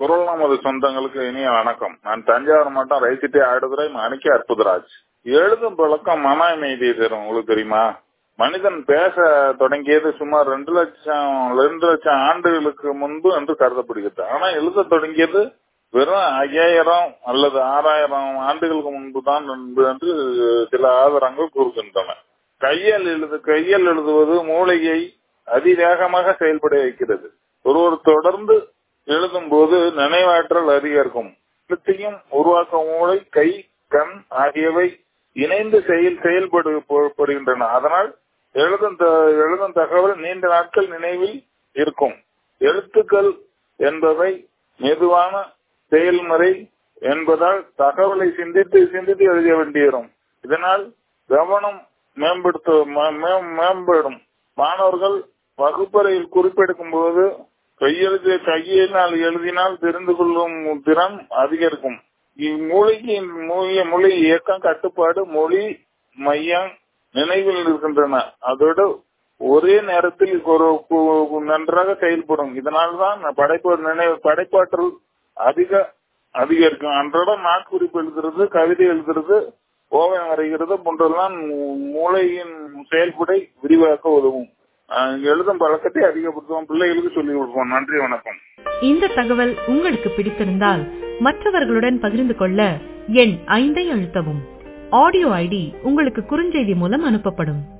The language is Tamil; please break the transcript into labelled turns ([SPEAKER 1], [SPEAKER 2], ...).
[SPEAKER 1] குரல் நமது சொந்தங்களுக்கு இனிய வணக்கம் நான் தஞ்சாவூர் மாவட்டம் ரைசிட்டி ஆடுதுறை மாணிக்க அற்புதராஜ் எழுதும் பழக்கம் மன அமைதியை தரும் உங்களுக்கு தெரியுமா மனிதன் பேச தொடங்கியது சுமார் ரெண்டு லட்சம் ரெண்டு லட்சம் ஆண்டுகளுக்கு முன்பு என்று கருதப்படுகிறது ஆனா எழுத தொடங்கியது வெறும் ஐயாயிரம் அல்லது ஆறாயிரம் ஆண்டுகளுக்கு முன்பு தான் என்று சில ஆதாரங்கள் கூறுகின்றன கையால் எழுது கையால் எழுதுவது மூளையை அதிவேகமாக செயல்பட வைக்கிறது ஒருவர் தொடர்ந்து எழுதும் போது நினைவாற்றல் அதிகரிக்கும் எழுத்தையும் உருவாக்க மூளை கை கண் ஆகியவை இணைந்து செயல் செயல்படுகின்றன அதனால் எழுதும் எழுதும் தகவல் நீண்ட நாட்கள் நினைவில் இருக்கும் எழுத்துக்கள் என்பவை மெதுவான செயல்முறை என்பதால் தகவலை சிந்தித்து சிந்தித்து எழுத வேண்டியிருக்கும் இதனால் கவனம் மேம்படுத்த மேம்படும் மாணவர்கள் வகுப்பறையில் குறிப்பெடுக்கும் போது கையெழுத்து கையினால் எழுதினால் தெரிந்து கொள்ளும் திறன் அதிகரிக்கும் இம்மொழிக்கு மொழி இயக்கம் கட்டுப்பாடு மொழி மையம் நினைவில் இருக்கின்றன அதோடு ஒரே நேரத்தில் ஒரு நன்றாக செயல்படும் இதனால்தான் படைப்பு நினைவு படைப்பாற்றல் அதிக அதிகரிக்கும் அன்றாடம் நாட்குறிப்பு எழுதுறது கவிதை எழுதுறது ஓவியம் வரைகிறது போன்றதெல்லாம் மூளையின் செயல்படை விரிவாக்க உதவும் எழுதும் பழக்கத்தை அதிகப்படுத்துவோம் பிள்ளைகளுக்கு சொல்லிக் கொடுப்போம் நன்றி வணக்கம்
[SPEAKER 2] இந்த தகவல் உங்களுக்கு பிடித்திருந்தால் மற்றவர்களுடன் பகிர்ந்து கொள்ள எண் ஐந்தை அழுத்தவும் ஆடியோ ஐடி உங்களுக்கு குறுஞ்செய்தி மூலம் அனுப்பப்படும்